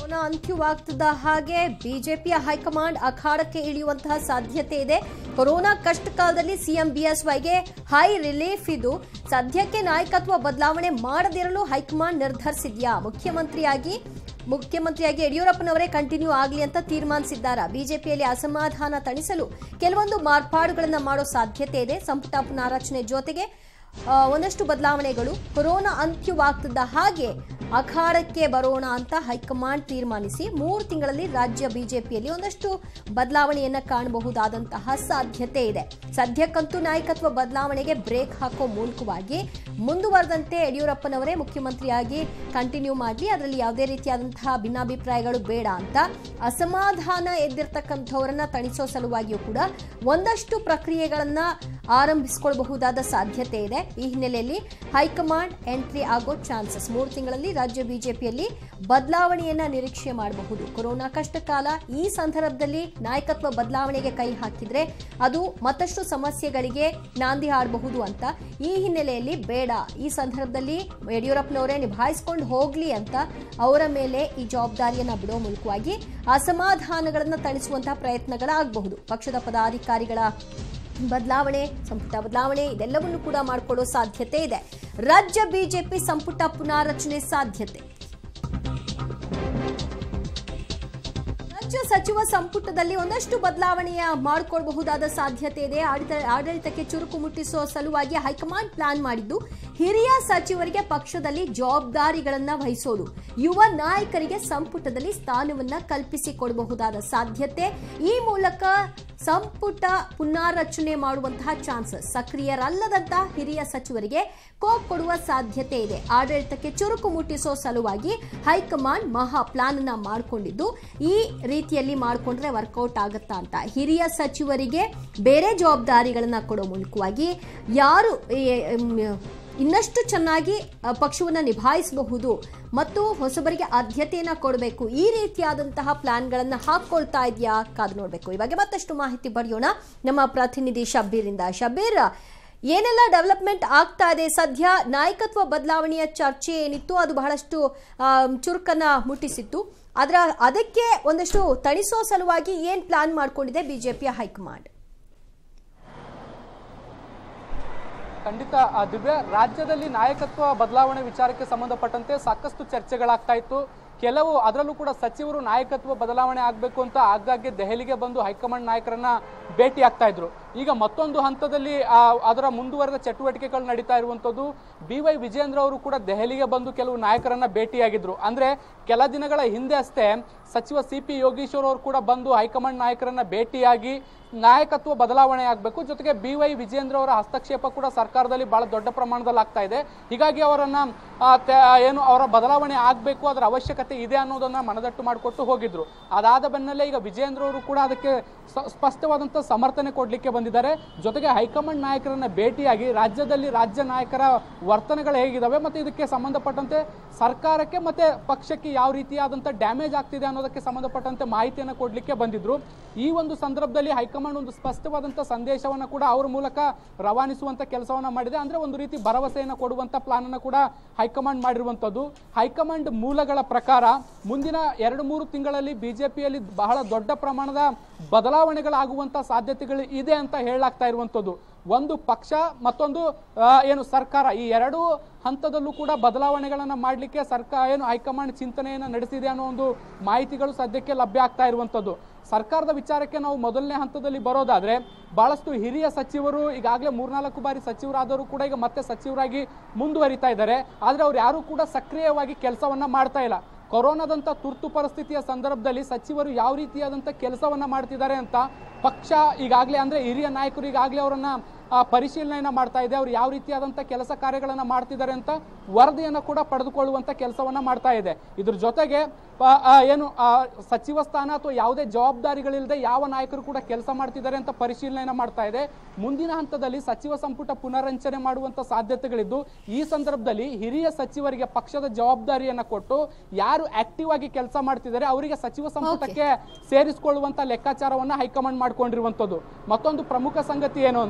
corona ಅಂತ್ಯವಾಗ್ತದ ಹಾಗೆ ಬಿಜೆಪಿಯ high command ಅಖಾಡಕ್ಕೆ ಇಳಿಯುವಂತಹ ಸಾಧ್ಯತೆ ಇದೆ ಕೊರೋನಾ ಕಷ್ಟ ಕಾಲದಲ್ಲಿ ಸಿಎಂ ಬಿಎಸ್ವೈಗೆ ಹೈ ರಿಲೀಫ್ ಇದು ಸದ್ಯಕ್ಕೆ ನಾಯಕತ್ವ ಬದಲಾವಣೆ ಮಾಡದಿರಲು ಹೈಕಮಾಂಡ್ ನಿರ್ಧರಿಸಿದ್ಯಾ ಮುಖ್ಯಮಂತ್ರಿಯಾಗಿ ಮುಖ್ಯಮಂತ್ರಿಯಾಗಿ ಯಡಿಯೂರಪ್ಪನವರೇ ಕಂಟಿನ್ಯೂ ಆಗಲಿ ಅಂತ ತೀರ್ಮಾನಿಸಿದ್ದಾರಾ ಬಿಜೆಪಿಯಲ್ಲಿ ಅಸಮಾಧಾನ ತಣಿಸಲು ಕೆಲವೊಂದು ಮಾರ್ಪಾಡುಗಳನ್ನು ಮಾಡೋ ಸಾಧ್ಯತೆ ಇದೆ ಸಂಪುಟ ಪುನಾರಚನೆ ಜೊತೆಗೆ ಆ, ಒಂದಷ್ಟು ಬದಲಾವಣೆಗಳು ಕೊರೋನಾ ಅಂತ್ಯವಾಗ್ತದ ಹಾಗೆ ಅಖಾಡಕ್ಕೆ ಬರೋಣ ಅಂತ ಹೈಕಮಾಂಡ್ ತೀರ್ಮಾನಿಸಿ ಮೂರು ತಿಂಗಳಲ್ಲಿ ರಾಜ್ಯ ಬಿಜೆಪಿಯಲ್ಲಿ ಒಂದಷ್ಟು ಬದಲಾವಣೆಯನ್ನ ಕಾಣಬಹುದಾದಂತಹ ಸಾಧ್ಯತೆ ಇದೆ ಸದ್ಯಕ್ಕಂತೂ ನಾಯಕತ್ವ ಬದಲಾವಣೆಗೆ ಬ್ರೇಕ್ ಹಾಕೋ ಮೂಲಕವಾಗಿ ಮುಂದುವರೆದಂತೆ ಯಡಿಯೂರಪ್ಪನವರೇ ಮುಖ್ಯಮಂತ್ರಿಯಾಗಿ ಕಂಟಿನ್ಯೂ ಮಾಡಲಿ ಅದರಲ್ಲಿ ಯಾವುದೇ ರೀತಿಯಾದಂತಹ ಭಿನ್ನಾಭಿಪ್ರಾಯಗಳು ಬೇಡ ಅಂತ ಅಸಮಾಧಾನ ಎದ್ದಿರ್ತಕ್ಕಂಥವರನ್ನ ತಣಿಸೋ ಸಲುವಾಗಿಯೂ ಕೂಡ ಒಂದಷ್ಟು ಪ್ರಕ್ರಿಯೆಗಳನ್ನ ಆರಂಭಿಸಿಕೊಳ್ಳಬಹುದಾದ ಸಾಧ್ಯತೆ ಇದೆ ಈ ಹಿನ್ನೆಲೆಯಲ್ಲಿ ಹೈಕಮಾಂಡ್ ಎಂಟ್ರಿ ಆಗೋ ಚಾನ್ಸಸ್ ಮೂರು ತಿಂಗಳಲ್ಲಿ ರಾಜ್ಯ ಬಿಜೆಪಿಯಲ್ಲಿ ಬದಲಾವಣೆಯನ್ನ ನಿರೀಕ್ಷೆ ಮಾಡಬಹುದು ಕೊರೋನಾ ಕಷ್ಟಕಾಲ ಈ ಸಂದರ್ಭದಲ್ಲಿ ನಾಯಕತ್ವ ಬದಲಾವಣೆಗೆ ಕೈ ಹಾಕಿದ್ರೆ ಅದು ಮತ್ತಷ್ಟು ಸಮಸ್ಯೆಗಳಿಗೆ ನಾಂದಿ ಹಾಡಬಹುದು ಅಂತ ಈ ಹಿನ್ನೆಲೆಯಲ್ಲಿ ಬೇಡ ಈ ಸಂದರ್ಭದಲ್ಲಿ ಯಡಿಯೂರಪ್ಪನವರೇ ನಿಭಾಯಿಸ್ಕೊಂಡು ಹೋಗ್ಲಿ ಅಂತ ಅವರ ಮೇಲೆ ಈ ಜವಾಬ್ದಾರಿಯನ್ನ ಬಿಡೋ ಮೂಲಕವಾಗಿ ಅಸಮಾಧಾನಗಳನ್ನು ತಣಿಸುವಂತಹ ಪ್ರಯತ್ನಗಳಾಗಬಹುದು ಪಕ್ಷದ ಪದಾಧಿಕಾರಿಗಳ ಬದಲಾವಣೆ ಸಂಪುಟ ಬದಲಾವಣೆ ಇದೆಲ್ಲವನ್ನು ಕೂಡ ಮಾಡಿಕೊಳ್ಳೋ ಸಾಧ್ಯತೆ ಇದೆ ರಾಜ್ಯ ಬಿಜೆಪಿ ಸಂಪುಟ ಪುನಾರಚನೆ ಸಾಧ್ಯತೆ ರಾಜ್ಯ ಸಚಿವ ಸಂಪುಟದಲ್ಲಿ ಒಂದಷ್ಟು ಬದಲಾವಣೆಯ ಮಾಡಿಕೊಳ್ಳಬಹುದಾದ ಸಾಧ್ಯತೆ ಇದೆ ಆಡಳಿತ ಆಡಳಿತಕ್ಕೆ ಚುರುಕು ಮುಟ್ಟಿಸುವ ಸಲುವಾಗಿ ಹೈಕಮಾಂಡ್ ಪ್ಲಾನ್ ಮಾಡಿದ್ದು ಹಿರಿಯ ಸಚಿವರಿಗೆ ಪಕ್ಷದಲ್ಲಿ ಜವಾಬ್ದಾರಿಗಳನ್ನ ವಹಿಸೋದು ಯುವ ನಾಯಕರಿಗೆ ಸಂಪುಟದಲ್ಲಿ ಸ್ಥಾನವನ್ನ ಕಲ್ಪಿಸಿಕೊಡಬಹುದಾದ ಸಾಧ್ಯತೆ ಈ ಮೂಲಕ ಸಂಪುಟ ಪುನಾರಚನೆ ಮಾಡುವಂತಹ ಚಾನ್ಸಸ್ ಸಕ್ರಿಯರಲ್ಲದಂತಹ ಹಿರಿಯ ಸಚಿವರಿಗೆ ಕೋಪ್ ಕೊಡುವ ಸಾಧ್ಯತೆ ಇದೆ ಆಡಳಿತಕ್ಕೆ ಚುರುಕು ಮುಟ್ಟಿಸೋ ಸಲುವಾಗಿ ಹೈಕಮಾಂಡ್ ಮಹಾ ಪ್ಲಾನ್ ಅನ್ನ ಮಾಡಿಕೊಂಡಿದ್ದು ಈ ರೀತಿಯಲ್ಲಿ ಮಾಡಿಕೊಂಡ್ರೆ ವರ್ಕೌಟ್ ಆಗುತ್ತಾ ಅಂತ ಹಿರಿಯ ಸಚಿವರಿಗೆ ಬೇರೆ ಜವಾಬ್ದಾರಿಗಳನ್ನ ಕೊಡೋ ಮೂಲಕವಾಗಿ ಯಾರು ಈ, ಮ್, ಇನ್ನಷ್ಟು ಚೆನ್ನಾಗಿ ಅ, ಪಕ್ಷವನ್ನ ನಿಭಾಯಿಸಬಹುದು ಮತ್ತು ಹೊಸಬರಿಗೆ ಆದ್ಯತೆಯನ್ನ ಕೊಡಬೇಕು ಈ ರೀತಿಯಾದಂತಹ ಪ್ಲಾನ್ಗಳನ್ನ ಹಾಕೊಳ್ತಾ ಇದೆಯಾ ಕಾದು ನೋಡಬೇಕು ಈ ಬಗ್ಗೆ ಮತ್ತಷ್ಟು ಮಾಹಿತಿ ಪಡೆಯೋಣ ನಮ್ಮ ಪ್ರತಿನಿಧಿ ಶಬ್ಬೀರಿಂದ ಶಬ್ಬೀರ್ ಏನೆಲ್ಲ ಡೆವಲಪ್ಮೆಂಟ್ ಆಗ್ತಾ ಇದೆ ಸದ್ಯ ನಾಯಕತ್ವ ಬದಲಾವಣೆಯ ಚರ್ಚೆ ಏನಿತ್ತು ಅದು ಬಹಳಷ್ಟು ಆಮ್, ಚುರುಕನ್ನ ಮುಟ್ಟಿಸಿತ್ತು ಅದರ ಅದಕ್ಕೆ ಒಂದಷ್ಟು ತಣಿಸೋ ಸಲುವಾಗಿ ಏನ್ ಪ್ಲಾನ್ ಮಾಡ್ಕೊಂಡಿದೆ ಬಿಜೆಪಿಯ ಹೈಕಮಾಂಡ್ ಖಂಡಿತ ಆ, ದಿವ್ಯ ರಾಜ್ಯದಲ್ಲಿ ನಾಯಕತ್ವ ಬದಲಾವಣೆ ವಿಚಾರಕ್ಕೆ ಸಂಬಂಧಪಟ್ಟಂತೆ ಸಾಕಷ್ಟು ಚರ್ಚೆಗಳಾಗ್ತಾ ಇತ್ತು ಕೆಲವು ಅದರಲ್ಲೂ ಕೂಡ ಸಚಿವರು ನಾಯಕತ್ವ ಬದಲಾವಣೆ ಆಗಬೇಕು ಅಂತ ಆಗಾಗ್ಗೆ ದೆಹಲಿಗೆ ಬಂದು ಹೈಕಮಾಂಡ್ ನಾಯಕರನ್ನ ಭೇಟಿ ಆಗ್ತಾ ಇದ್ರು ಈಗ ಮತ್ತೊಂದು ಹಂತದಲ್ಲಿ ಆ, ಅದರ ಮುಂದುವರೆದ ಚಟುವಟಿಕೆಗಳು ನಡೀತಾ ಇರುವಂತದ್ದು ಬಿ ವೈ ವಿಜೇಂದ್ರ ಅವರು ಕೂಡ ದೆಹಲಿಗೆ ಬಂದು ಕೆಲವು ನಾಯಕರನ್ನ ಭೇಟಿಯಾಗಿದ್ರು ಅಂದ್ರೆ ಕೆಲ ದಿನಗಳ ಹಿಂದೆ ಅಷ್ಟೇ ಸಚಿವ ಸಿ ಪಿ ಯೋಗೀಶ್ವರ್ ಅವರು ಕೂಡ ಬಂದು ಹೈಕಮಾಂಡ್ ನಾಯಕರನ್ನ ಭೇಟಿಯಾಗಿ ನಾಯಕತ್ವ ಬದಲಾವಣೆ ಆಗಬೇಕು ಜೊತೆಗೆ ಬಿ ವೈ ವಿಜೇಂದ್ರ ಅವರ ಹಸ್ತಕ್ಷೇಪ ಕೂಡ ಸರ್ಕಾರದಲ್ಲಿ ಬಹಳ ದೊಡ್ಡ ಪ್ರಮಾಣದಲ್ಲಿ ಆಗ್ತಾ ಇದೆ ಹೀಗಾಗಿ ಅವರನ್ನ ಆ, ತೆ- ಏನು ಅವರ ಬದಲಾವಣೆ ಆಗಬೇಕು ಅದರ ಅವಶ್ಯಕತೆ ಇದೆ ಅನ್ನೋದನ್ನ ಮನದಟ್ಟು ಮಾಡಿಕೊಟ್ಟು ಹೋಗಿದ್ರು ಅದಾದ ಬೆನ್ನಲ್ಲೇ ಈಗ ವಿಜೇಂದ್ರ ಅವರು ಕೂಡ ಅದಕ್ಕೆ ಸ- ಸ್ಪಷ್ಟವಾದಂತ ಸಮರ್ಥನೆ ಕೊಡ್ಲಿಕ್ಕೆ ಬಂದಿದ್ದಾರೆ ಜೊತೆಗೆ ಹೈಕಮಾಂಡ್ ನಾಯಕರನ್ನ ಭೇಟಿಯಾಗಿ ರಾಜ್ಯದಲ್ಲಿ ರಾಜ್ಯ ನಾಯಕರ ವರ್ತನೆಗಳು ಹೇಗಿದಾವೆ ಮತ್ತೆ ಇದಕ್ಕೆ ಸಂಬಂಧಪಟ್ಟಂತೆ ಸರ್ಕಾರಕ್ಕೆ ಮತ್ತೆ ಪಕ್ಷಕ್ಕೆ ಯಾವ ರೀತಿಯಾದಂತ ಡ್ಯಾಮೇಜ್ ಆಗ್ತಿದೆ ಅನ್ನೋದಕ್ಕೆ ಸಂಬಂಧಪಟ್ಟಂತೆ ಮಾಹಿತಿಯನ್ನು ಕೊಡ್ಲಿಕ್ಕೆ ಬಂದಿದ್ರು ಈ ಒಂದು ಸಂದರ್ಭದಲ್ಲಿ ಹೈಕಮಾಂಡ್ ಒಂದು ಸ್ಪಷ್ಟವಾದಂತ ಸಂದೇಶವನ್ನ ಕೂಡ ಅವ್ರ ಮೂಲಕ ರವಾನಿಸುವಂತ ಕೆಲಸವನ್ನ ಮಾಡಿದೆ ಅಂದ್ರೆ ಒಂದು ರೀತಿ ಭರವಸೆಯನ್ನು ಕೊಡುವಂತ ಪ್ಲಾನ್ ಅನ್ನ ಕೂಡ ಹೈಕಮಾಂಡ್ ಮಾಡಿರುವಂತದ್ದು ಹೈಕಮಾಂಡ್ ಮೂಲಗಳ ಪ್ರಕಾರ ಮುಂದಿನ ಎರಡು ಮೂರು ತಿಂಗಳಲ್ಲಿ ಬಿಜೆಪಿಯಲ್ಲಿ ಬಹಳ ದೊಡ್ಡ ಪ್ರಮಾಣದ ಬದಲಾವಣೆಗಳಾಗುವಂತ ಸಾಧ್ಯತೆಗಳು ಇದೆ ಅಂತ ಹೇಳಲಾಗ್ತಾ ಇರುವಂತದ್ದು ಒಂದು ಪಕ್ಷ ಮತ್ತೊಂದು ಆ, ಏನು ಸರ್ಕಾರ ಈ ಎರಡೂ ಹಂತದಲ್ಲೂ ಕೂಡ ಬದಲಾವಣೆಗಳನ್ನ ಮಾಡಲಿಕ್ಕೆ ಸರ್ಕಾರ ಏನು ಹೈಕಮಾಂಡ್ ಚಿಂತನೆಯನ್ನ ನಡೆಸಿದೆ ಅನ್ನೋ ಒಂದು ಮಾಹಿತಿಗಳು ಸದ್ಯಕ್ಕೆ ಲಭ್ಯ ಆಗ್ತಾ ಇರುವಂತದ್ದು ಸರ್ಕಾರದ ವಿಚಾರಕ್ಕೆ ನಾವು ಮೊದಲನೇ ಹಂತದಲ್ಲಿ ಬರೋದಾದ್ರೆ ಬಹಳಷ್ಟು ಹಿರಿಯ ಸಚಿವರು ಈಗಾಗಲೇ ಮೂರ್ನಾಲ್ಕು ಬಾರಿ ಸಚಿವರಾದವರು ಕೂಡ ಈಗ ಮತ್ತೆ ಸಚಿವರಾಗಿ ಮುಂದುವರಿತಾ ಇದ್ದಾರೆ ಆದ್ರೆ ಅವ್ರು ಯಾರು ಕೂಡ ಸಕ್ರಿಯವಾಗಿ ಕೆಲಸವನ್ನ ಮಾಡ್ತಾ ಇಲ್ಲ ಕೊರೋನಾದಂತ ತುರ್ತು ಪರಿಸ್ಥಿತಿಯ ಸಂದರ್ಭದಲ್ಲಿ ಸಚಿವರು ಯಾವ ರೀತಿಯಾದಂತ ಕೆಲಸವನ್ನ ಮಾಡ್ತಿದ್ದಾರೆ ಅಂತ ಪಕ್ಷ ಈಗಾಗಲೇ ಅಂದ್ರೆ ಹಿರಿಯ ನಾಯಕರು ಈಗಾಗಲೇ ಅವರನ್ನ ಆ, ಪರಿಶೀಲನೆಯನ್ನ ಮಾಡ್ತಾ ಇದೆ ಅವ್ರು ಯಾವ ರೀತಿಯಾದಂತ ಕೆಲಸ ಕಾರ್ಯಗಳನ್ನ ಮಾಡ್ತಿದ್ದಾರೆ ಅಂತ ವರದಿಯನ್ನ ಕೂಡ ಪಡೆದುಕೊಳ್ಳುವಂತ ಕೆಲಸವನ್ನ ಮಾಡ್ತಾ ಇದೆ ಇದ್ರ ಜೊತೆಗೆ ಆ, ಆ, ಏನು ಆ, ಸಚಿವ ಸ್ಥಾನ ಅಥವಾ ಯಾವುದೇ ಜವಾಬ್ದಾರಿಗಳಿಲ್ಲದೆ ಯಾವ ನಾಯಕರು ಕೂಡ ಕೆಲಸ ಮಾಡ್ತಿದ್ದಾರೆ ಅಂತ ಪರಿಶೀಲನೆಯನ್ನ ಮಾಡ್ತಾ ಇದೆ ಮುಂದಿನ ಹಂತದಲ್ಲಿ ಸಚಿವ ಸಂಪುಟ ಪುನರಂಚನೆ ಮಾಡುವಂತ ಸಾಧ್ಯತೆಗಳಿದ್ದು ಈ ಸಂದರ್ಭದಲ್ಲಿ ಹಿರಿಯ ಸಚಿವರಿಗೆ ಪಕ್ಷದ ಜವಾಬ್ದಾರಿಯನ್ನ ಕೊಟ್ಟು ಯಾರು ಆಕ್ಟಿವ್ ಆಗಿ ಕೆಲಸ ಮಾಡ್ತಿದ್ದಾರೆ ಅವರಿಗೆ ಸಚಿವ ಸಂಪುಟಕ್ಕೆ ಸೇರಿಸಿಕೊಳ್ಳುವಂತ ಲೆಕ್ಕಾಚಾರವನ್ನ ಹೈಕಮಾಂಡ್ ಮಾಡ್ಕೊಂಡಿರುವಂತದ್ದು ಮತ್ತೊಂದು ಪ್ರಮುಖ ಸಂಗತಿ ಏನು ಅಂದ್ರೆ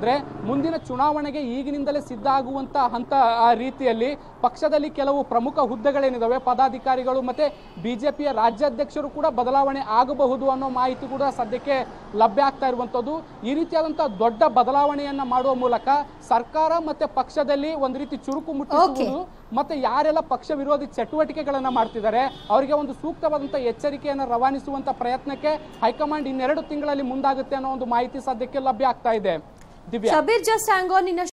ಮುಂದಿನ ಚುನಾವಣೆಗೆ ಈಗಿನಿಂದಲೇ ಸಿದ್ಧ ಆಗುವಂತ ಹಂತ ಆ ರೀತಿಯಲ್ಲಿ ಪಕ್ಷದಲ್ಲಿ ಕೆಲವು ಪ್ರಮುಖ ಹುದ್ದೆಗಳೇನಿದಾವೆ ಪದಾಧಿಕಾರಿಗಳು ಮತ್ತೆ ಬಿಜೆಪಿಯ ರಾಜ್ಯಾಧ್ಯಕ್ಷರು ಕೂಡ ಬದಲಾವಣೆ ಆಗಬಹುದು ಅನ್ನೋ ಮಾಹಿತಿ ಕೂಡ ಸದ್ಯಕ್ಕೆ ಲಭ್ಯ ಆಗ್ತಾ ಇರುವಂತದ್ದು ಈ ರೀತಿಯಾದಂತಹ ದೊಡ್ಡ ಬದಲಾವಣೆಯನ್ನ ಮಾಡುವ ಮೂಲಕ ಸರ್ಕಾರ ಮತ್ತೆ ಪಕ್ಷದಲ್ಲಿ ಒಂದು ರೀತಿ ಚುರುಕು ಮುಟ್ಟಿಸುವುದು ಮತ್ತೆ ಯಾರೆಲ್ಲ ಪಕ್ಷ ವಿರೋಧಿ ಚಟುವಟಿಕೆಗಳನ್ನ ಮಾಡ್ತಿದ್ದಾರೆ ಅವರಿಗೆ ಒಂದು ಸೂಕ್ತವಾದಂತಹ ಎಚ್ಚರಿಕೆಯನ್ನು ರವಾನಿಸುವಂತ ಪ್ರಯತ್ನಕ್ಕೆ ಹೈಕಮಾಂಡ್ ಇನ್ನೆರಡು ತಿಂಗಳಲ್ಲಿ ಮುಂದಾಗುತ್ತೆ ಅನ್ನೋ ಒಂದು ಮಾಹಿತಿ ಸದ್ಯಕ್ಕೆ ಲಭ್ಯ ಆಗ್ತಾ ಇದೆ Divya Shabeer just hang on ಇನ್ನ